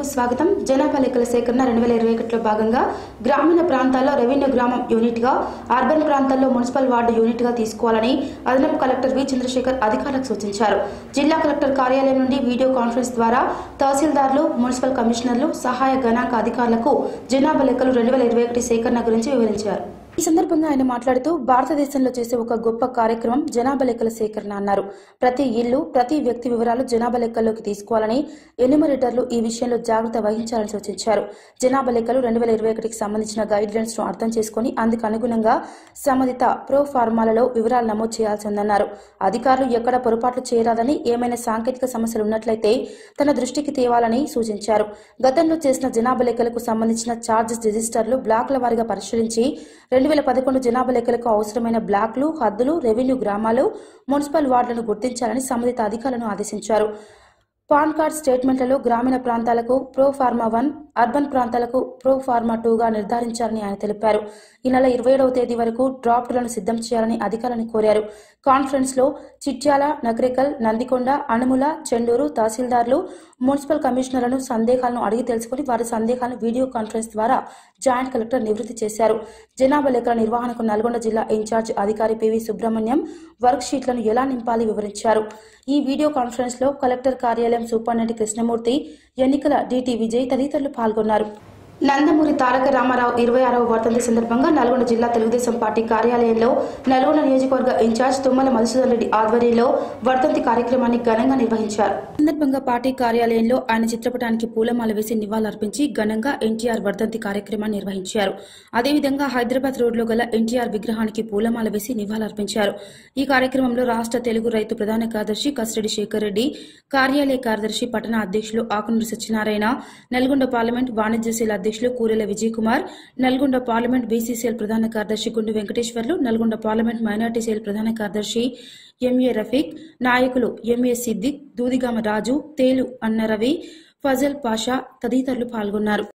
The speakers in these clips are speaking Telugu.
వార్తలకు స్వాగతం జనాభా లెక్కల సేకరణ రెండు వేల ఇరవై ఒకటిలో భాగంగా గ్రామీణ ప్రాంతాల్లో రెవెన్యూ గ్రామం యూనిట్గా అర్బన్ ప్రాంతాల్లో మున్సిపల్ వార్డు యూనిట్గా తీసుకోవాలని అదనపు కలెక్టర్ వి చంద్రశేఖర్ అధికారులకు సూచించారు జిల్లా కలెక్టర్ కార్యాలయం నుండి వీడియో కాన్ఫరెన్స్ ద్వారా తహసీల్దార్లు మున్సిపల్ కమిషనర్లు సహాయ గణాంక అధికారులకు జనాభా లెక్కలు రెండు వేల ఇరవై ఒకటి సేకరణ గురించి వివరించారు ఈ సందర్భంగా ఆయన మాట్లాడుతూ భారతదేశంలో చేసే ఒక గొప్ప కార్యక్రమం జనాభా లెక్కల సేకరణ అన్నారు ప్రతి ఇల్లు ప్రతి వ్యక్తి వివరాలు జనాభా లెక్కల్లోకి తీసుకోవాలని ఎన్యూమరేటర్లు ఈ విషయంలో జాగ్రత్త వహించాలని సూచించారు జనాభా లెక్కలు రెండు వేల ఇరవై ఒకటికి సంబంధించిన గైడ్ లైన్స్ ను అర్థం చేసుకుని అందుకు అనుగుణంగా సంబంధిత ప్రో ఫార్మాలలో వివరాలు నమోదు చేయాల్సి ఉందన్నారు అధికారులు ఎక్కడ పొరపాట్లు చేయరాదని ఏమైనా సాంకేతిక సమస్యలు ఉన్నట్లయితే తన దృష్టికి తేవాలని సూచించారు గతంలో చేసిన జనాభా లెక్కలకు సంబంధించిన చార్జెస్ రిజిస్టర్లు బ్లాక్ల వారీగా పరిశీలించి రెండు వేల పదకొండు జనాభా లెక్కలకు అవసరమైన బ్లాక్లు హద్దులు రెవెన్యూ గ్రామాలు మున్సిపల్ వార్డులను గుర్తించాలని సంబంధిత అధికారులను ఆదేశించారు పాన్ కార్డ్ స్టేట్మెంట్లలో గ్రామీణ ప్రాంతాలకు ప్రో ఫార్మా వన్ అర్బన్ ప్రాంతాలకు ప్రో ఫార్మా టూగా నిర్ధారించాలని ఆయన తెలిపారు ఈ నెల ఇరవై ఏడవ తేదీ వరకు డ్రాఫ్టులను సిద్ధం చేయాలని అధికారులను కోరారు కాన్ఫరెన్స్ లో చిట్యాల నకరికల్ నందికొండ అనుముల చెండూరు తహసీల్దార్లు మున్సిపల్ కమిషనర్లను సందేహాలను అడిగి తెలుసుకుని వారి సందేహాలను వీడియో కాన్ఫరెన్స్ ద్వారా జాయింట్ కలెక్టర్ నివృత్తి చేశారు జనాభా లెక్కల నిర్వహణకు నల్గొండ జిల్లా ఇన్ఛార్జ్ అధికారి పివి సుబ్రహ్మణ్యం వర్క్ షీట్లను ఎలా నింపాలి వివరించారు ఈ వీడియో కాన్ఫరెన్స్ లో కలెక్టర్ కార్యాలయం సూపరింటెండెంట్ కృష్ణమూర్తి ఎన్నికల డిటి విజయ్ తదితరులు పాల్గొన్నారు నందమూరి తారక రామారావు ఇరవై ఆరవ వర్ధంతి సందర్భంగా నల్గొండ జిల్లా తెలుగుదేశం పార్టీ కార్యాలయంలో నల్గొండ నియోజకవర్గ ఇన్ఛార్జ్ తుమ్మల మధుసూదన్ రెడ్డి ఆధ్వర్యంలో వర్ధంతి కార్యక్రమాన్ని ఘనంగా నిర్వహించారు ఈ సందర్భంగా పార్టీ కార్యాలయంలో ఆయన చిత్రపటానికి పూలమాల వేసి నివాళులర్పించి ఘనంగా ఎన్టీఆర్ వర్ధంతి కార్యక్రమాన్ని నిర్వహించారు అదేవిధంగా హైదరాబాద్ రోడ్లో గల ఎన్టీఆర్ విగ్రహానికి పూలమాల వేసి నివాళులర్పించారు ఈ కార్యక్రమంలో రాష్ట్ర తెలుగు రైతు ప్రధాన కార్యదర్శి కసిరెడ్డి శేఖర్ రెడ్డి కార్యాలయ కార్యదర్శి పట్టణ అధ్యక్షులు ఆకునూరు సత్యనారాయణ నల్గొండ పార్లమెంట్ వాణిజ్య శాఖ అధ్యక్షులు కూరెల విజయ్ కుమార్ నల్గొండ పార్లమెంట్ బీసీసీఎల్ ప్రధాన కార్యదర్శి Gundu Venkateswarlu Nalgonda parliament minority cell ప్రధాన కార్యదర్శి ఎంఏ రఫీక్ నాయకులు ఎంఏ సిద్దిక్ దూదిగామ రాజు తేలు అన్న రవి ఫజల్ పాషా తదితరులు పాల్గొన్నారు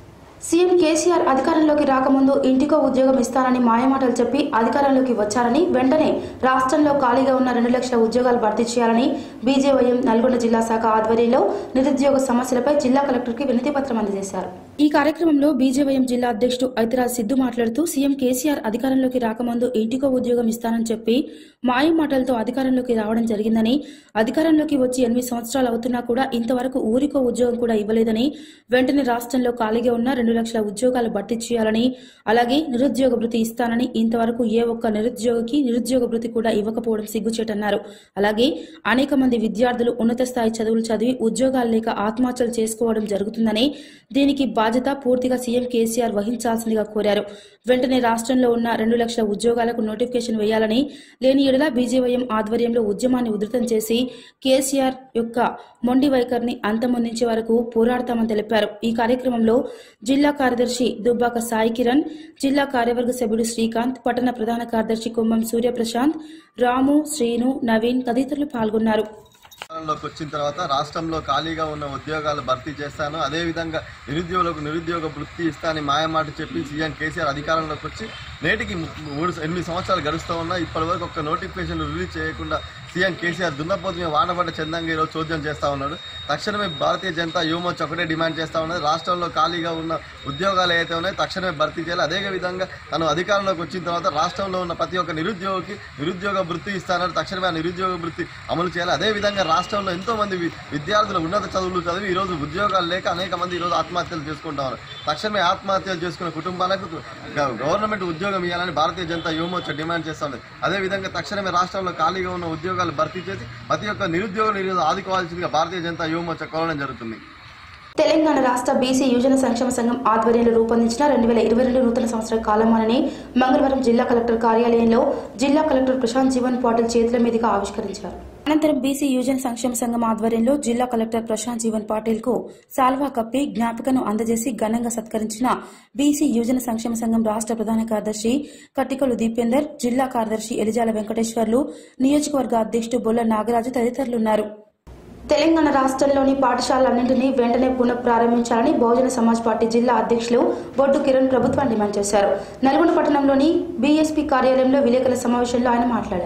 సీఎం కేసీఆర్ అధికారంలోకి రాకముందు ఇంటికో ఉద్యోగం ఇస్తానని మాయమాటలు చెప్పి అధికారంలోకి వచ్చారని వెంటనే రాష్ట్రంలో ఖాళీగా ఉన్న రెండు లక్షల ఉద్యోగాలు భర్తీ చేయాలని బీజేవైఎం నల్గొండ జిల్లా శాఖ ఆధ్వర్యంలో నిరుద్యోగ సమస్యలపై జిల్లా కలెక్టర్కి వినతి పత్రం అందజేశారు ఈ కార్యక్రమంలో బీజేవైఎం జిల్లా అధ్యక్షుడు ఐతరాజ్ సిద్దు మాట్లాడుతూ సీఎం కేసీఆర్ అధికారంలోకి రాకముందు ఇంటికో ఉద్యోగం ఇస్తానని చెప్పి మాయ మాటలతో అధికారంలోకి రావడం జరిగిందని అధికారంలోకి వచ్చి ఎనిమిది సంవత్సరాలు అవుతున్నా కూడా ఇంతవరకు ఊరికో ఉద్యోగం కూడా ఇవ్వలేదని వెంటనే రాష్ట్రంలో ఖాళీగా ఉన్న రెండు లక్షల ఉద్యోగాలు భర్తీ చేయాలని అలాగే నిరుద్యోగ భృతి ఇస్తానని ఇంతవరకు ఏ ఒక్క నిరుద్యోగికి నిరుద్యోగ భృతి కూడా ఇవ్వకపోవడం సిగ్గుచేటన్నారు అలాగే అనేక మంది విద్యార్థులు ఉన్నత స్థాయి చదువులు చదివి ఉద్యోగాలు లేక ఆత్మహత్యలు చేసుకోవడం జరుగుతుందని దీనికి బాధ్యత పూర్తిగా సీఎం కేసీఆర్ వహించాల్సిందిగా కోరారు వెంటనే రాష్ట్రంలో ఉన్న రెండు లక్షల ఉద్యోగాలకు నోటిఫికేషన్ వేయాలని లేని ఎడల బీజేవైఎం ఆధ్వర్యంలో ఉద్యమాన్ని ఉధృతం చేసి కేసీఆర్ యొక్క మొండి వైఖరిని అంతమొందించే వరకు పోరాడతామని తెలిపారు ఈ కార్యక్రమంలో జిల్లా కార్యదర్శి దుబ్బాక సాయి కిరణ్ జిల్లా కార్యవర్గ సభ్యుడు శ్రీకాంత్ పట్టణ ప్రధాన కార్యదర్శి కుంభం సూర్యప్రశాంత్ రాము శ్రీను నవీన్ తదితరులు పాల్గొన్నారు అధికారంలోకి వచ్చిన తర్వాత రాష్ట్రంలో ఖాళీగా ఉన్న ఉద్యోగాలు భర్తీ చేస్తాను అదేవిధంగా నిరుద్యోగులకు నిరుద్యోగ వృత్తి ఇస్తానని మాయమాట చెప్పి సీఎం కేసీఆర్ అధికారంలోకి వచ్చి నేటికి ము- మూడు ఎనిమిది సంవత్సరాలు గడుస్తూ ఉన్నా ఇప్పటివరకు ఒక్క నోటిఫికేషన్ రిలీజ్ చేయకుండా సీఎం కేసీఆర్ దున్నపోతు మీద వానపడ్డ చందంగా ఈరోజు చోద్యం చేస్తా ఉన్నాడు తక్షణమే భారతీయ జనతా యువమోర్చా ఒకటే డిమాండ్ చేస్తా ఉన్నది రాష్ట్రంలో ఖాళీగా ఉన్న ఉద్యోగాలు ఏవైతే ఉన్నాయో తక్షణమే భర్తీ చేయాలి అదే విధంగా తను అధికారంలోకి వచ్చిన తర్వాత రాష్ట్రంలో ఉన్న ప్రతి ఒక్క నిరుద్యోగికి నిరుద్యోగ వృత్తి ఇస్తానని తక్షణమే ఆ నిరుద్యోగ వృత్తి అమలు చేయాలి అదే విధంగా రాష్ట్రంలో ఎంతో మంది వి- విద్యార్థులు ఉన్నత చదువులు చదివి ఈరోజు ఉద్యోగాలు లేక అనేక మంది ఈరోజు ఆత్మహత్యలు చేసుకుంటా ఉన్నారు తక్షణమే ఆత్మహత్యలు చేసుకున్న కుటుంబాలకు గ- గవర్నమెంట్ ఉద్యోగం ఇవ్వాలని భారతీయ జనతా యువమోర్చా డిమాండ్ చేస్తా ఉంది అదే విధంగా తక్షణమే రాష్ట్రంలో ఖాళీగా ఉన్న ఉద్యోగాలు భర్తీ చేసి ప్రతి ఒక్క నిరుద్యోగ నిరుద్యోగ ఆదుకోవాల్సిందిగా భారతీయ జనతా యువమోర్చా కోరడం జరుగుతుంది తెలంగాణ రాష్ట్ర బీసీ యువజన సంక్షేమ సంఘం ఆధ్వర్యంలో రూపొందించిన రెండు వేల ఇరవై రెండు నూతన సంవత్సర కాలమానని మంగళవారం జిల్లా కలెక్టర్ కార్యాలయంలో జిల్లా కలెక్టర్ ప్రశాంత్ జీవన్ పాటిల్ చేతుల మీదుగా ఆవిష్కరించారు అనంతరం బీసీ యువజన సంక్షేమ సంఘం ఆధ్వర్యంలో జిల్లా కలెక్టర్ ప్రశాంత్ జీవన్ పాటిల్ కు సాల్వా కప్పి జ్ఞాపికను అందజేసి ఘనంగా సత్కరించిన బీసీ యువజన సంక్షేమ సంఘం రాష్ట్ర ప్రధాన కార్యదర్శి కట్టికలు దీపేందర్ జిల్లా కార్యదర్శి ఎలిజాల వెంకటేశ్వర్లు నియోజకవర్గ అధ్యక్షుడు బొల్ల నాగరాజు తదితరులున్నారు తెలంగాణ రాష్ట్రంలోని పాఠశాలలన్నింటినీ వెంటనే పునః ప్రారంభించాలని బహుజన సమాజ్ పార్టీ జిల్లా అధ్యక్షులు బొడ్డు కిరణ్ ప్రభుత్వాన్ని డిమాండ్ చేశారు నల్గొండ పట్టణంలోని బీఎస్పీ కార్యాలయంలో విలేకరుల సమావేశంలో ఆయన మాట్లాడారు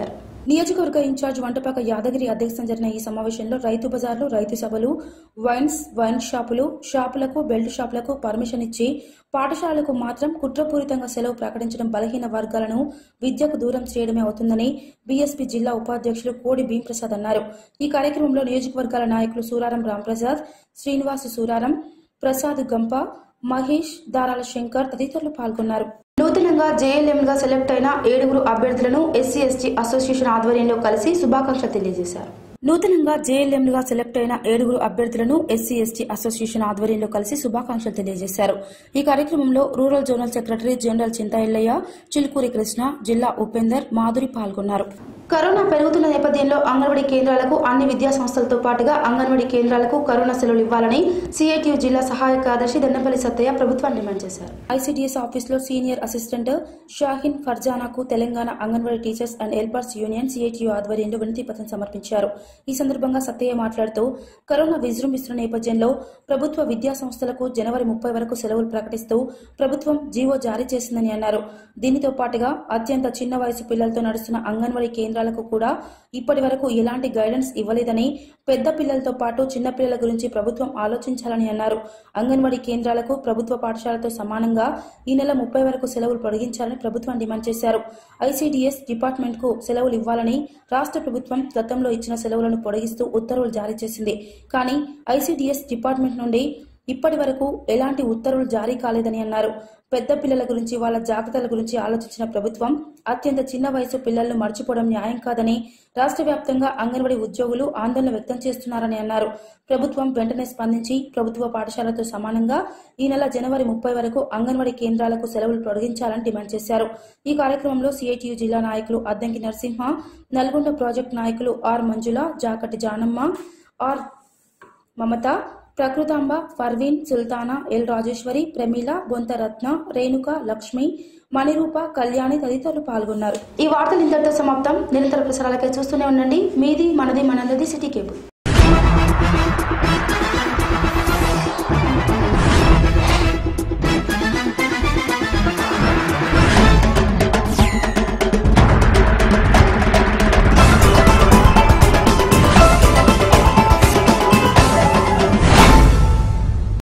నియోజకవర్గ ఇన్ఛార్జ్ వంటపాక యాదగిరి అధ్యక్షతన జరిగిన ఈ సమావేశంలో రైతు బజార్లు రైతు సభలు వైన్స్ వైన్ షాపులు షాపులకు బెల్ట్ షాపులకు పర్మిషన్ ఇచ్చి పాఠశాలలకు మాత్రం కుట్రపూరితంగా సెలవు ప్రకటించడం బలహీన వర్గాలను విద్యకు దూరం చేయడమే అవుతుందని బీఎస్పీ జిల్లా ఉపాధ్యక్షులు కోడి భీంప్రసాద్ అన్నారు ఈ కార్యక్రమంలో నియోజకవర్గాల నాయకులు సూరారం రాంప్రసాద్ శ్రీనివాస్ సూరారం ప్రసాద్ గంప మహేష్ దారాల శంకర్ తదితరులు పాల్గొన్నారు నూతనంగా జేఎల్ఎంగా సెలెక్ట్ అయిన ఏడుగురు అభ్యర్థులను ఎస్సీ ఎస్టీ అసోసియేషన్ ఆధ్వర్యంలో కలిసి శుభాకాంక్షలు తెలియజేశారు నూతనంగా జేఎల్ఎంలుగా సెలెక్ట్ అయిన ఏడుగురు అభ్యర్థులను ఎస్సీ ఎస్టీ అసోసియేషన్ ఆధ్వర్యంలో కలిసి శుభాకాంక్షలు తెలియజేశారు ఈ కార్యక్రమంలో rural zonal secretary general Chintayellaiah Chilukuri Krishna జిల్లా ఉపేందర్ మాధురి పాల్గొన్నారు కరోనా పెరుగుతున్న నేపథ్యంలో అంగన్వాడీ కేంద్రాలకు అన్ని విద్యా సంస్థలతో పాటుగా అంగన్వాడీ కేంద్రాలకు కరోనా సెలవులు ఇవ్వాలని సిఐటియు జిల్లా సహాయ కార్యదర్శి దండపల్లి సత్తయ్య ప్రభుత్వాన్ని డిమాండ్ చేశారు ఐసీడీఎస్ ఆఫీసులో సీనియర్ అసిస్టెంట్ షాహిన్ ఫర్జానాకు Telangana Anganwadi teachers and helpers union CITU ఆధ్వర్యంలో వినతి పత్రం సమర్పించారు ఈ సందర్భంగా సత్తయ్య మాట్లాడుతూ కరోనా విజృంభిస్తున్న నేపథ్యంలో ప్రభుత్వ విద్యా సంస్థలకు జనవరి ముప్పై వరకు సెలవులు ప్రకటిస్తూ ప్రభుత్వం జీవో జారీ చేసిందని అన్నారు దీనితో పాటుగా అత్యంత చిన్న వయసు పిల్లలతో నడుస్తున్న అంగన్వాడీ కేంద్రాలకు కూడా ఇప్పటి వరకు ఎలాంటి గైడెన్స్ ఇవ్వలేదని పెద్ద పిల్లలతో పాటు చిన్న పిల్లల గురించి ప్రభుత్వం ఆలోచించాలని అన్నారు అంగన్వాడీ కేంద్రాలకు ప్రభుత్వ పాఠశాలతో సమానంగా ఈ నెల ముప్పై వరకు సెలవులు పొడిగించాలని ప్రభుత్వం డిమాండ్ చేశారు ఐసీడీఎస్ డిపార్ట్మెంట్ కు సెలవులు ఇవ్వాలని రాష్ట్ర ప్రభుత్వం గతంలో ఇచ్చిన సెలవులను పొడిగిస్తూ ఉత్తర్వులు జారీ చేసింది కానీ ఐసీడీఎస్ డిపార్ట్మెంట్ నుండి ఇప్పటి వరకు ఎలాంటి ఉత్తర్వులు జారీ కాలేదని అన్నారు పెద్ద పిల్లల గురించి వాళ్ళ జాగ్రత్తల గురించి ఆలోచించిన ప్రభుత్వం అత్యంత చిన్న వయసు పిల్లలను మర్చిపోవడం న్యాయం కాదని రాష్ట్ర వ్యాప్తంగా అంగన్వాడీ ఉద్యోగులు ఆందోళన వ్యక్తం చేస్తున్నారని అన్నారు ప్రభుత్వం వెంటనే స్పందించి ప్రభుత్వ పాఠశాలతో సమానంగా ఈ నెల జనవరి ముప్పై వరకు అంగన్వాడీ కేంద్రాలకు సెలవులు పొడిగించాలని డిమాండ్ చేశారు ఈ కార్యక్రమంలో సిఐటియు జిల్లా నాయకులు అద్దంకి నరసింహ నల్గొండ ప్రాజెక్టు నాయకులు R Manjula Jakati Janamma R Mamata Prakruthamba Farveen Sultana L Rajeshwari Pramila Bontharatna Renuka Lakshmi Manirupa Kalyani తదితరులు పాల్గొన్నారు ఈ వార్తలు ఇంతటితో సమాప్తం నిరంతర ప్రసారాలకై చూస్తూనే ఉండండి మీది మనది మనందది సిటీ కేబుల్